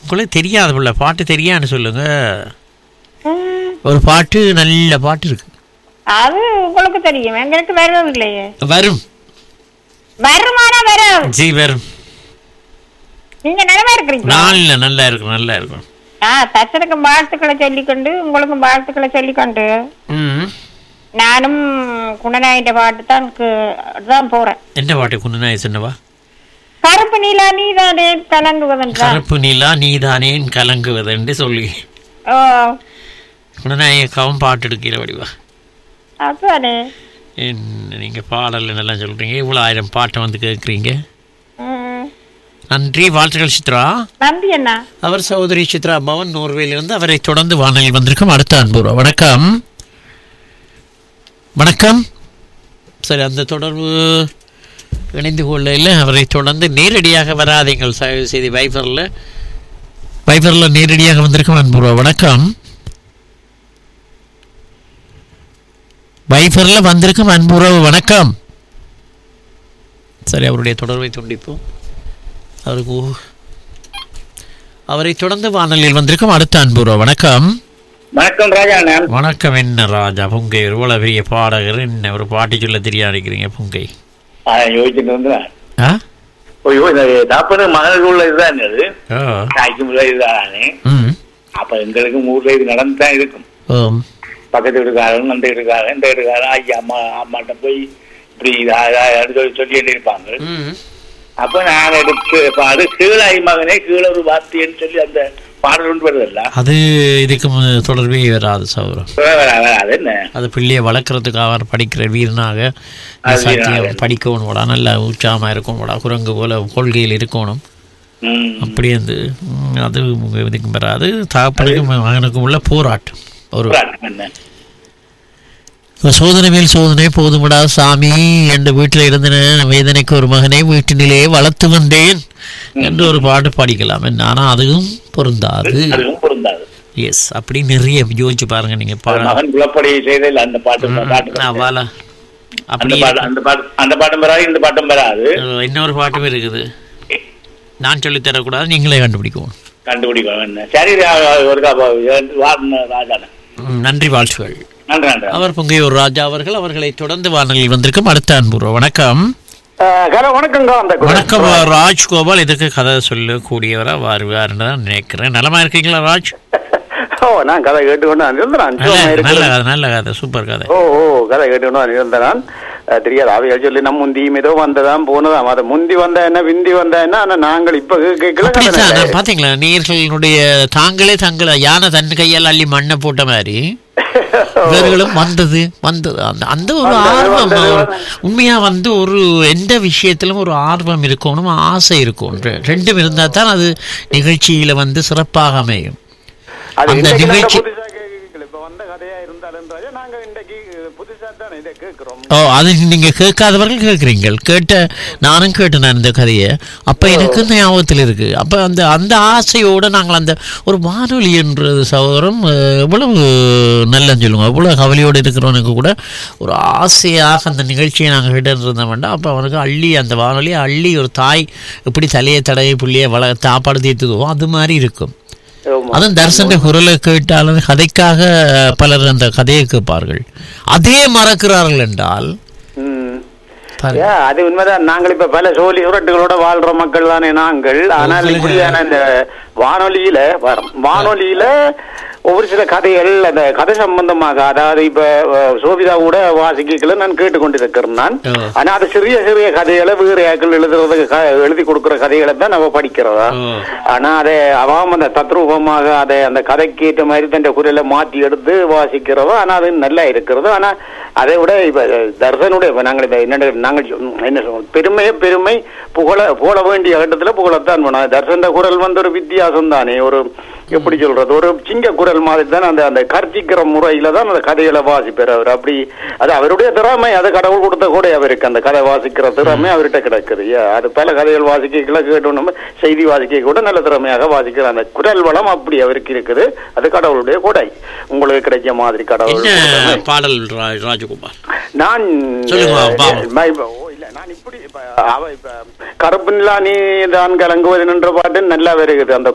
உங்களுக்கு தெரியாது புள்ள பாட்டு தெரியான்னு சொல்லுங்க ம், ஒரு பாட்டு நல்ல பாட்டு இருக்கு அது உங்களுக்கு தெரியும் எங்களுக்கு வரவும் இல்லையே வரும் வருமானா வரும் ஜி வரும் நீங்க நிலமா இருக்கிறீங்களா நாளில் நல்லா இருக்கும் நல்லா இருக்கும் ஆ தச்சனுக்கும் வாழ்த்துக்களை சொல்லிக்கொண்டு உங்களுக்கும் வாழ்த்துக்களை சொல்லிக்கொண்டு ம் நானும் குணநாயிட்ட பாட்டு தான் கு- தான் போறேன் என்ன பாட்டு குண்டுநாய் சொன்னவா கருப்பு நீலா நீதானே கலங்குவதென்றான் கருப்பு நிலா நீதானேன் கலங்குவதென்று சொல்லி ஓ குணநாயக்காவும் பாட்டு எடுக்கிற வடிவா அதுதானே என்ன நீங்கள் பாடல் நல்லா சொல்கிறீங்க இவ்வளோ ஆயிரம் பாட்டை வந்து கேட்குறீங்க ம். நன்றி வாழ்த்துக்கள் சித்ரா நன்றி அண்ணா அவர் சகோதரி சித்ரா பவன் நோர்வேலிருந்து அவரை தொடர்ந்து வானொலியில் வந்திருக்கும் அடுத்த அன்புறா வணக்கம் வணக்கம் சரி அந்த தொடர்பு இணைந்து கொள்ளையில் அவரை தொடர்ந்து நேரடியாக வராதீங்கள் தயவு செய்து வைபரில் வைபரில் நேரடியாக வந்திருக்கும் அன்புறா வணக்கம் வைபரில் வந்திருக்கும் அன்புறவு வணக்கம் சரி அவருடைய தொடர்பை துண்டிப்போம் அவருக்கு ஊ- அவரை தொடர்ந்து வானொலியில் வந்திருக்கும் அடுத்த அன்புறவு வணக்கம் வணக்கம் ராஜா நான் வணக்கம் என்ன ராஜா புங்கை இவ்வளவு பெரிய பாடகர் என்ன ஒரு பாட்டி சொல்ல தெரியாடிக்கிறீங்க புங்கை யோசிச்சுட்டு வந்தேன் ஆ ஐயோ இந்த தாப்பன மகனுக்கு உள்ள இதுதான் இது ஓ தாய்க்கும் உள்ள இதுதானே ம் அப்ப எங்களுக்கும் ஊர்ல இது நடந்து தான் இருக்கும் ஓம் பக்கத்து வீட்டுக்காரன் அந்த வீட்டுக்காரன் இந்த வீட்டுக்காரன் ஐயா அம்மா அம்மாட்ட போய் இப்படி இதா, இதா, இதா சொல்லி சொல்லிட்டு இருப்பாங்க ம் அப்ப நான் எடுத்து இப்ப அது கீழாய் மகனே கீழே ஒரு வார்த்தைன்னு சொல்லி அந்த பாடல் ஒன்று வருதல்ல அது இதுக்கு மு- தொடர்பே வராது சௌரம் அது என்ன அது பிள்ளையை வளர்க்குறதுக்காக அவர் படிக்கிற வீரனாக அது சத்தியம் வீரனாக. படிக்கணும் போடா நல்ல உற்சாகமாக இருக்கணும் போடா குரங்கு போல கொள்கையில் இருக்கணும் ம். அப்படி வந்து ம், அது இதுக்கும் வராது தகப்பனுக்கும் மகனுக்கும் உள்ள போராட்டம் ஒரு போராட்டம் என்ன சோதனை மேல் சோதனை போதுமடா சாமி என்ற வீட்டில் இருந்த வேதனைக்கு ஒரு மகனை வீட்டினிலே வளர்த்து வந்தேன் என்று ஒரு பாட்டு படிக்கலாம் என்ன ஆனால் அதுவும் பொருந்தாது அதுவும் பொருந்தாது எஸ் அப்படி நிறைய யோசிச்சு பாருங்க நீங்க அது பாடலாம் மகன் குலப்படி செய்தல் அந்த பாட்டு பாட்டு அவாலா அந்த அப்படி பாட்டு அந்த பாட்டு அந்த பாட்டும் வராது இந்த பாட்டும் வராது அஹ், இன்னொரு பாட்டும் இருக்குது நான் சொல்லித் தரக்கூடாது நீங்களே கண்டுபிடிக்கணும் கண்டுபிடிக்கணும் என்ன சரி ரா- ஒரு ராஜான ம், நன்றி வாழ்த்துகள் நன்றி நன்றி அவர் பொங்கையூர் ராஜா அவர்கள் அவர்களை தொடர்ந்து வானொலியில் வந்திருக்கும் அடுத்த அன்புறோம் வணக்கம் ஹலோ வணக்கங்க அந்த வணக்கம் ராஜ்கோபால் இதுக்கு கதை சொல்லக்கூடியவரா வருவாருன்னு தான் நினைக்கிறேன் நலமா இருக்கீங்களா ராஜ் ஓ நான் கதை கேட்டுக்கொண்டு நான் இருந்தேன் நல்ல சும்மா நல்ல இருக்கிறேன். கதை நல்ல கதை சூப்பர் கதை ஓ ஓ கதை கேட்டுக்கொண்டு நான் இருந்தேன் நான். அஹ், தெரியாது அவைகள் சொல்லி நம்ம முந்தியும் ஏதோ வந்ததாம் போனதாம் அது முந்தி வந்தா என்ன விந்தி வந்தா என்ன ஆனா நாங்கள் இப்ப கேட்கல அப்படித்தான் நான் பாத்தீங்களா நீர்களுடைய தாங்களே தங்களை யானை தன் கையால் அள்ளி மண்ணை போட்ட மாதிரி இவர்களும் வந்தது வந்தது அந்த அந்த ஒரு வந்தது, ஆர்வம் வந்தது, ஒரு- வந்தது. உண்மையா வந்து ஒரு எந்த விஷயத்திலும் ஒரு ஆர்வம் இருக்கணும் ஆசை இருக்கும் ரெ- ரெண்டும் இருந்தா தான் அது நிகழ்ச்சியில வந்து சிறப்பாக அமையும் அது அந்த இன்றைக்கு நாங்க நிகழ்ச்சி- புதுசா கேட்கல. இப்ப வந்த கதையா இருந்தாலும் ராஜா, நாங்க இன்றைக்கு புதுசா தானே இதை கேட்கிறோம் ஓ அது நீங்க கேட்காதவர்கள் கேட்குறீங்க கேட்ட நானும் கேட்டேன் நான் இந்த கதையை அப்ப எனக்கு இந்த ஞாபகத்தில் இருக்கு அப்ப அந்த அந்த ஆசையோட நாங்கள் அந்த ஒரு வானொலி என்றது சகோதரம் அஹ், எவ்வளவு நல்லன்னு சொல்லுங்க எவ்வளவு கவலையோடு இருக்கிறவனுக்கு கூட ஒரு ஆசையாக அந்த நிகழ்ச்சியை நாங்கள் கேட்டு இருந்தோம் வேண்டாம் அப்போ அவனுக்கு அள்ளி அந்த வானொலியை அள்ளி ஒரு தாய் எப்படி தலையை தடவை புள்ளியை வள சாப்பாடு தீர்த்துதோ அது மாதிரி இருக்கும் ஆமா. அதுவும் தரிசன குரலை கேட்டாலும் கதைக்காக பலர் அந்த கதையை கேட்பார்கள் அதே மறக்கிறார்கள் என்றால் ம். பாருங்க. ஏ, அது உண்மைதான் நாங்கள் இப்ப பல சோழி சுரட்டுகளோட வாழ்ற மக்கள் தானே நாங்கள் ஆனால் உங்களுக்கு- இப்படியான இந்த வானொலியில வரும் வானொலியில ஒவ்வொரு சில கதைகள் அந்த கதை சம்பந்தமாக அதாவது இப்ப அஹ், சோபிதா கூட வாசிக்கல நான் கேட்டுக்கொண்டிருக்கிறேன் நான் ஓ. ஆனா அது சிறிய சிறிய கதைகளை வேறு ஆக்கள் எழுதுறதுக்கு க- எழுதி கொடுக்கிற கதைகளை தான் நம்ம படிக்கிறதா ஓ. ஆனா அதை அவன் அந்த தத்ரூபமாக அதை அந்த கதைக்கு ஏற்ற மாதிரி தன் குரலை மாற்றி எடுத்து வாசிக்கிறதோ ஆனா அது நல்லா இருக்கிறது ஆனா அதை விட இப்ப தர்சனுடைய இப்ப நாங்கள் இப்ப என்ன நாங்கள் சொ- என்ன சொல்றோம் பெருமையே பெருமை புகழ புகழ வேண்டிய இடத்துல புகழத்தான் வேணும் தர்சன குரல் வந்து ஒரு வித்தியாசம் தானே ஒரு எப்படி சொல்றது ஒரு சிங்க குரல் மாதிரி தான் அந்த அந்த கர்ச்சிக்கிற முறையில தான் அந்த கதைகளை வாசிப்பார் அவர் அப்படி அது அவருடைய திறமை அது கடவுள் கொடுத்த கூட அவருக்கு அந்த கதை வாசிக்கிற திறமை அவர்கிட்ட கிடக்குது ஏ, அது பல கதைகள் வாசிக்கல கேட்டோம் நம்ம செய்தி வாசிக்க கூட நல்ல திறமையாக வாசிக்கிற அந்த குரல் வளம் அப்படி அவருக்கு இருக்குது அது கடவுளுடைய கொடை உங்களுக்கு கிடைச்ச மாதிரி கடவுள் என்ன கொடுத்த பாடல் ரா- ராஜகோபால் நான் சொல்லுங்க, அஹ், பாவம். ம- இப்ப- ஓ, இல்ல நான் இப்படி இப்ப அவ இப்ப கருப்பு நிலா நீ தான் கலங்குவது என்ற பாட்டு நல்லா வருகிறது அந்த